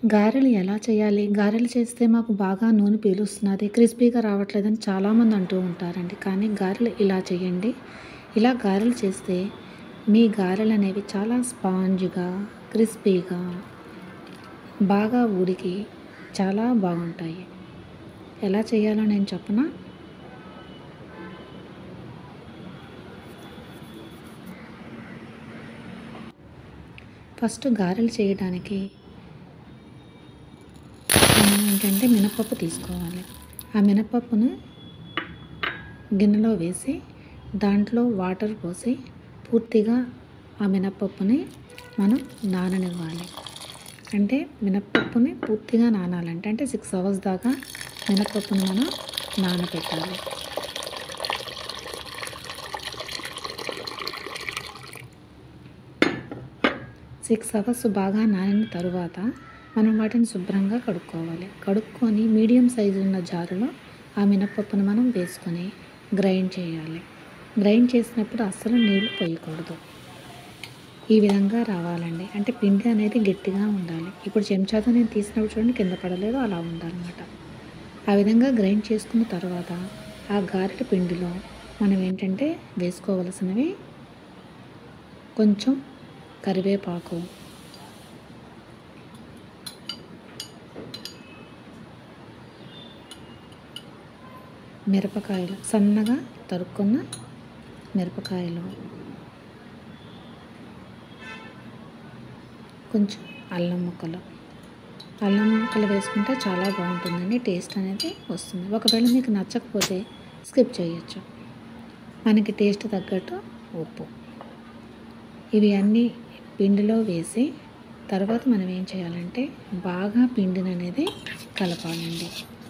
గారెలు ఎలా చేయాలి గారెలు చేస్తే మాకు బాగా నూనె పీలుస్తున్నది క్రిస్పీగా రావట్లేదని చాలామంది అంటూ ఉంటారండి కానీ గారెలు ఇలా చేయండి ఇలా గారెలు చేస్తే మీ గారెలు అనేవి చాలా స్పాంజ్గా క్రిస్పీగా బాగా ఉడికి చాలా బాగుంటాయి ఎలా చేయాలో నేను చెప్పనా ఫస్ట్ గారెలు చేయడానికి మనం ఏంటంటే మినపప్పు తీసుకోవాలి ఆ మినపప్పును గిన్నెలో వేసి దాంట్లో వాటర్ పోసి పూర్తిగా ఆ మినపప్పుని మనం నాననివ్వాలి అంటే మినపప్పుని పూర్తిగా నానాలంటే అంటే సిక్స్ అవర్స్ దాకా మినపప్పుని మనం నానబెట్టాలి సిక్స్ అవర్స్ బాగా నానిన తరువాత మనం వాటిని శుభ్రంగా కడుక్కోవాలి కడుక్కొని మీడియం సైజు ఉన్న జారులో ఆ మినపప్పును మనం వేసుకొని గ్రైండ్ చేయాలి గ్రైండ్ చేసినప్పుడు అస్సలు నీళ్లు పోయకూడదు ఈ విధంగా రావాలండి అంటే పిండి అనేది గట్టిగా ఉండాలి ఇప్పుడు చెంచాతో నేను తీసినప్పుడు చూడండి కింద పడలేదు అలా ఉండాలన్నమాట ఆ విధంగా గ్రైండ్ చేసుకున్న తర్వాత ఆ గారెల పిండిలో మనం ఏంటంటే వేసుకోవలసినవి కొంచెం కరివేపాకు మిరపకాయలు సన్నగా తరుక్కున్న మిరపకాయలు కొంచెం అల్లం ముక్కలు అల్లం ముక్కలు వేసుకుంటే చాలా బాగుంటుందండి టేస్ట్ అనేది వస్తుంది ఒకవేళ మీకు నచ్చకపోతే స్కిప్ చేయొచ్చు మనకి టేస్ట్ తగ్గట్టు ఉప్పు ఇవి అన్నీ పిండిలో వేసి తర్వాత మనం ఏం చేయాలంటే బాగా పిండిని అనేది కలపాలండి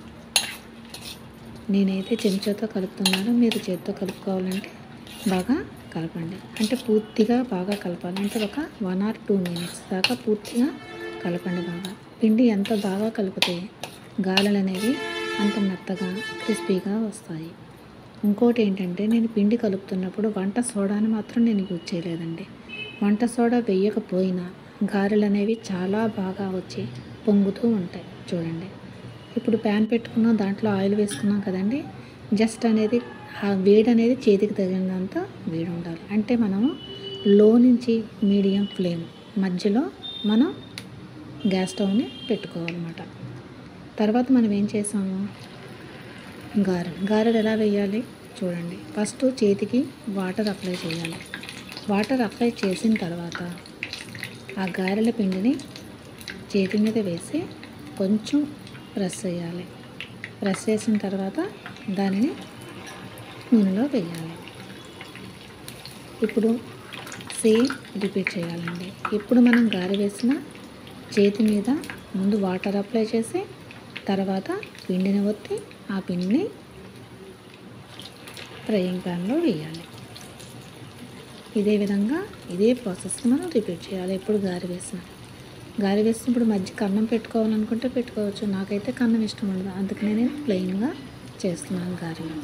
నేనైతే చెంచాతో కలుపుతున్నాను మీరు చేతితో కలుపుకోవాలంటే బాగా కలపండి అంటే పూర్తిగా బాగా కలపాలి అంటే ఒక వన్ ఆర్ టూ మినిట్స్ దాకా పూర్తిగా కలపండి బాగా పిండి ఎంత బాగా కలిపితే గాలలు అనేవి అంత మెత్తగా క్రిస్పీగా వస్తాయి ఇంకోటి ఏంటంటే నేను పిండి కలుపుతున్నప్పుడు వంట సోడాని మాత్రం నేను యూజ్ చేయలేదండి వంట సోడా వేయకపోయినా గారెలు అనేవి చాలా బాగా వచ్చి పొంగుతూ ఉంటాయి చూడండి ఇప్పుడు ప్యాన్ పెట్టుకున్నాం దాంట్లో ఆయిల్ వేసుకున్నాం కదండి జస్ట్ అనేది ఆ వేడి అనేది చేతికి తగినంత వేడి ఉండాలి అంటే మనము లో నుంచి మీడియం ఫ్లేమ్ మధ్యలో మనం గ్యాస్ స్టవ్ని పెట్టుకోవాలన్నమాట తర్వాత మనం ఏం చేసాము గారెలు గారెలు ఎలా వేయాలి చూడండి ఫస్ట్ చేతికి వాటర్ అప్లై చేయాలి వాటర్ అప్లై చేసిన తర్వాత ఆ గారెల పిండిని చేతి మీద వేసి కొంచెం ప్రెస్ చేయాలి ప్రెస్ చేసిన తర్వాత దానిని నూనెలో వేయాలి ఇప్పుడు సేమ్ రిపీట్ చేయాలండి ఇప్పుడు మనం గారె వేసిన చేతి మీద ముందు వాటర్ అప్లై చేసి తర్వాత పిండిని ఒత్తి ఆ పిండిని ఫ్రైయింగ్ ప్యాన్లో వేయాలి ఇదే విధంగా ఇదే ప్రాసెస్ మనం రిపీట్ చేయాలి ఎప్పుడు గారి వేసిన గారి వేసినప్పుడు మధ్య కన్నం పెట్టుకోవాలనుకుంటే పెట్టుకోవచ్చు నాకైతే కన్నం ఇష్టం ఉండదు అందుకనే నేను ప్లెయిన్గా చేస్తున్నాను గారెలు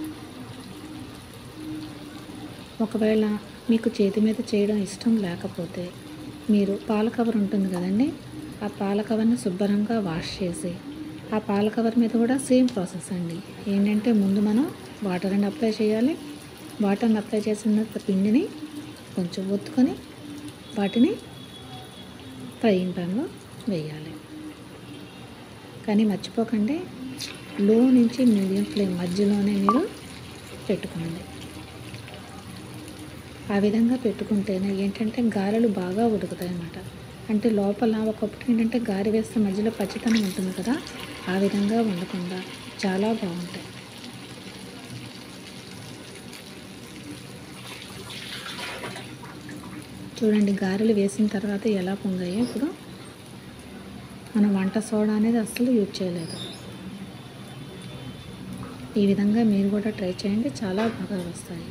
ఒకవేళ మీకు చేతి మీద చేయడం ఇష్టం లేకపోతే మీరు పాల కవర్ ఉంటుంది కదండి ఆ పాల కవర్ని శుభ్రంగా వాష్ చేసి ఆ పాల కవర్ మీద కూడా సేమ్ ప్రాసెస్ అండి ఏంటంటే ముందు మనం వాటర్ని అప్లై చేయాలి వాటర్ని అప్లై చేసిన పిండిని కొంచెం ఒత్తుకొని వాటిని ఫ్రైయింగ్ ప్యాన్లో వేయాలి కానీ మర్చిపోకండి లో నుంచి మీడియం ఫ్లేమ్ మధ్యలోనే మీరు పెట్టుకోండి ఆ విధంగా పెట్టుకుంటేనే ఏంటంటే గారెలు బాగా ఉడుకుతాయి అన్నమాట అంటే లోపల ఒకప్పుడు ఏంటంటే గారె వేస్తే మధ్యలో పచ్చితనం ఉంటుంది కదా ఆ విధంగా ఉండకుండా చాలా బాగుంటాయి చూడండి గారెలు వేసిన తర్వాత ఎలా పొంగాయో ఇప్పుడు మనం వంట సోడా అనేది అస్సలు యూజ్ చేయలేదు ఈ విధంగా మీరు కూడా ట్రై చేయండి చాలా బాగా వస్తాయి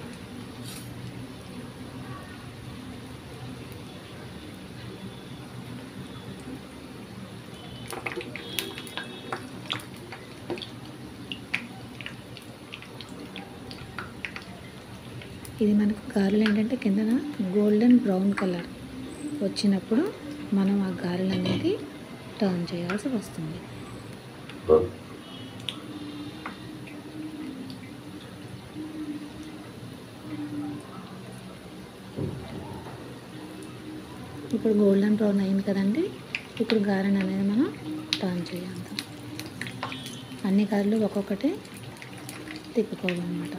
ఇది మనకు గారెలు ఏంటంటే కిందన గోల్డెన్ బ్రౌన్ కలర్ వచ్చినప్పుడు మనం ఆ గారెలు అనేది టర్న్ చేయాల్సి వస్తుంది ఇప్పుడు గోల్డెన్ బ్రౌన్ అయింది కదండి ఇప్పుడు గారెన్ అనేది మనం టర్న్ చేయాలి అన్ని గారెలు ఒక్కొక్కటి తిప్పుకోవాలన్నమాట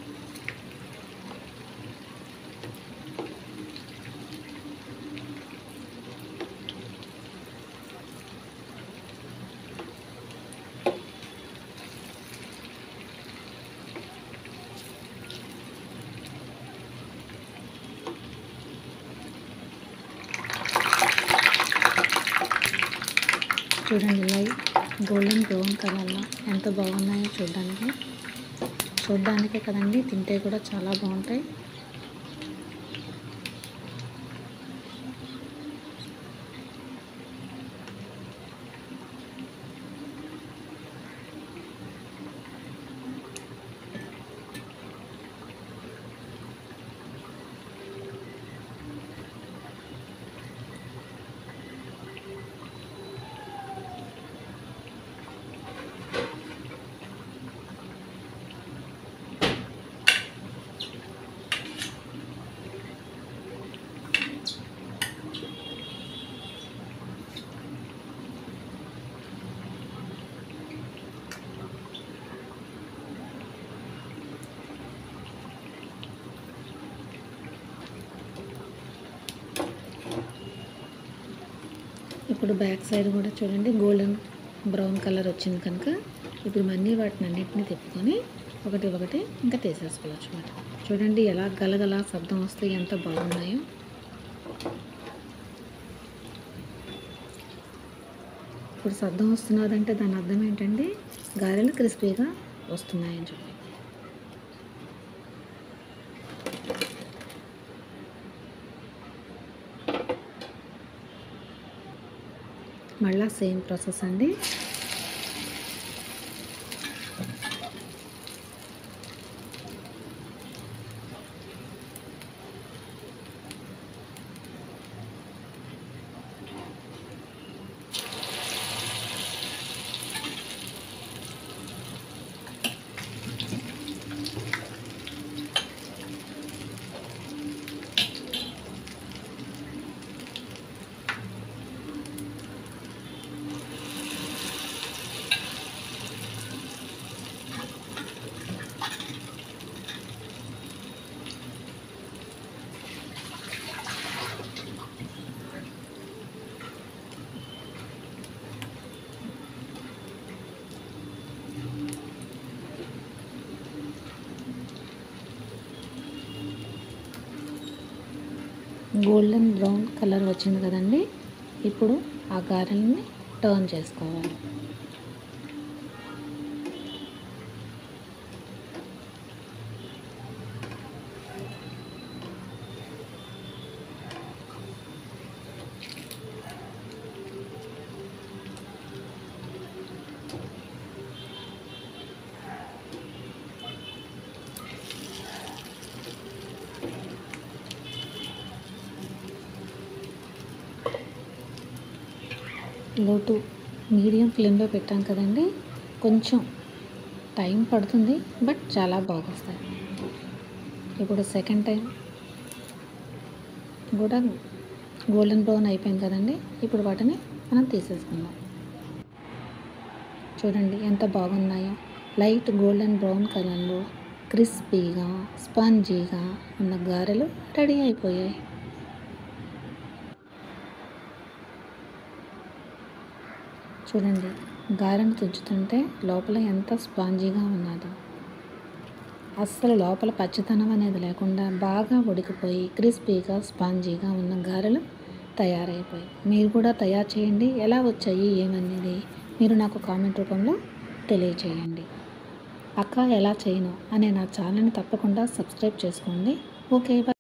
చూడండి లైవ్ గోల్డెన్ బ్రౌన్ కలర్లో ఎంత బాగున్నాయో చూడడానికి చూడడానికే కదండి తింటే కూడా చాలా బాగుంటాయి ఇప్పుడు బ్యాక్ సైడ్ కూడా చూడండి గోల్డెన్ బ్రౌన్ కలర్ వచ్చింది కనుక ఇప్పుడు మళ్ళీ వాటిని అన్నిటిని తిప్పుకొని ఒకటి ఒకటి ఇంకా తీసేసుకోవచ్చు అనమాట చూడండి ఎలా గలగల శబ్దం వస్తే ఎంత బాగున్నాయో ఇప్పుడు శబ్దం వస్తున్నదంటే దాని అర్థం ఏంటంటే గారెలు క్రిస్పీగా వస్తున్నాయని చెప్పి మళ్ళా సేమ్ ప్రాసెస్ అండి గోల్డెన్ బ్రౌన్ కలర్ వచ్చింది కదండి ఇప్పుడు ఆ గారెల్ని టర్న్ చేసుకోవాలి లోటు మీడియం ఫ్లేమ్లో పెట్టాం కదండి కొంచెం టైం పడుతుంది బట్ చాలా బాగా వస్తాయి ఇప్పుడు సెకండ్ టైం కూడా గోల్డెన్ బ్రౌన్ అయిపోయింది కదండి ఇప్పుడు వాటిని మనం తీసేసుకుందాం చూడండి ఎంత బాగున్నాయో లైట్ గోల్డెన్ బ్రౌన్ కలర్లో క్రిస్పీగా స్పాంజీగా ఉన్న గారెలు రెడీ అయిపోయాయి చూడండి గారెను తుంచుతుంటే లోపల ఎంత స్పాంజీగా ఉన్నదో అస్సలు లోపల పచ్చితనం అనేది లేకుండా బాగా ఉడికిపోయి క్రిస్పీగా స్పాంజీగా ఉన్న గారెలు తయారైపోయి మీరు కూడా తయారు చేయండి ఎలా వచ్చాయి ఏమనేది మీరు నాకు కామెంట్ రూపంలో తెలియచేయండి అక్క ఎలా చేయను అనే నా ఛానల్ని తప్పకుండా సబ్స్క్రైబ్ చేసుకోండి ఓకే